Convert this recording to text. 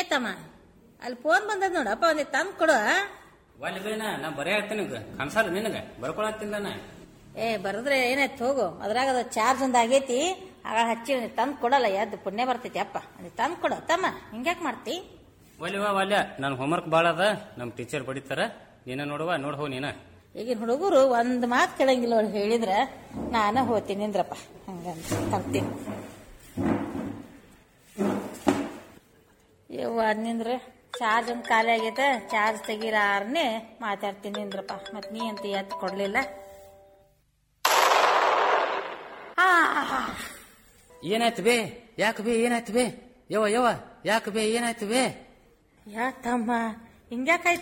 ತಮ್ಮ ಅಲ್ಲಿ ಫೋನ್ ಬಂದದ್ ನೋಡಪ್ಪ ಒಂದಿ ತಂದ್ ಕೊಡು ಒಲ್ಲಿ ಬೇನ ನಾ ಬರೇ ಹೇಳ್ತೀನಿ ಕನ್ಸಲ್ಲ ನಿನಗ ಬರ್ಕೊಳತ್ತಿಲ್ಲ ನಾ ಏ ಬರದ್ರೆ ಏನಾಯ್ತು ಹೋಗು ಅದ್ರಾಗ ಅದು ಚಾರ್ಜ್ ಒಂದ್ ಆಗೈತಿ ಆಗ ಹಚ್ಚಿ ತಂದ್ ಕೊಡಲ್ಲ ಎದ್ದು ಪುಣ್ಯ ಬರ್ತೈತಿ ಅಪ್ಪ ಅದು ತಂದ್ ಕೊಡು ತಮ್ಮ ಹಿಂಗ್ಯಾಕ್ ಮಾಡ್ತಿ ಒಲ್ಲಿವ ಒಲ್ಯ ನನ್ ಹೋಮ್ವರ್ಕ್ ಭಾಳ ಅದ ನಮ್ ಟೀಚರ್ ಬಡಿತಾರ ನೀನ ನೋಡುವ ನೋಡ್ ಹೋಗ್ ನೀನ ಈಗಿನ ಹುಡುಗರು ಒಂದ್ ಮಾತು ಕೇಳಂಗಿಲ್ಲ ಅವ್ರು ಹೇಳಿದ್ರ ನಾನ ಹೋಗ್ತೀನಿ ನಿಂದ್ರಪ್ಪ ಹಂಗಂತ ತರ್ತೀನಿ ಯವ್ವ ನಿಂದ್ರ ಚಾರ್ಜ್ ಒಂದ್ ಖಾಲಿ ಆಗೈತೆ ಚಾರ್ಜ್ ತೆಗೀರಾರ್ನೆ ಮಾತಾಡ್ತೀನಿ ನಿಂದ್ರಪ್ಪ ಮತ್ ನೀ ಅಂತ ಎತ್ ಕೊಡ್ಲಿಲ್ಲ ಆ ಏನಾಯ್ತು ಬೇ ಯಾಕೆ ಬೇ ಏನಾಯ್ತು ಬೇ ಯವ ಯವ ಯಾಕೆ ಬೇ ಏನಾಯ್ತು ಬೇ ಯಾ ತಮ್ಮ ಹಿಂಗ್ಯಾಕಾಯ್ತು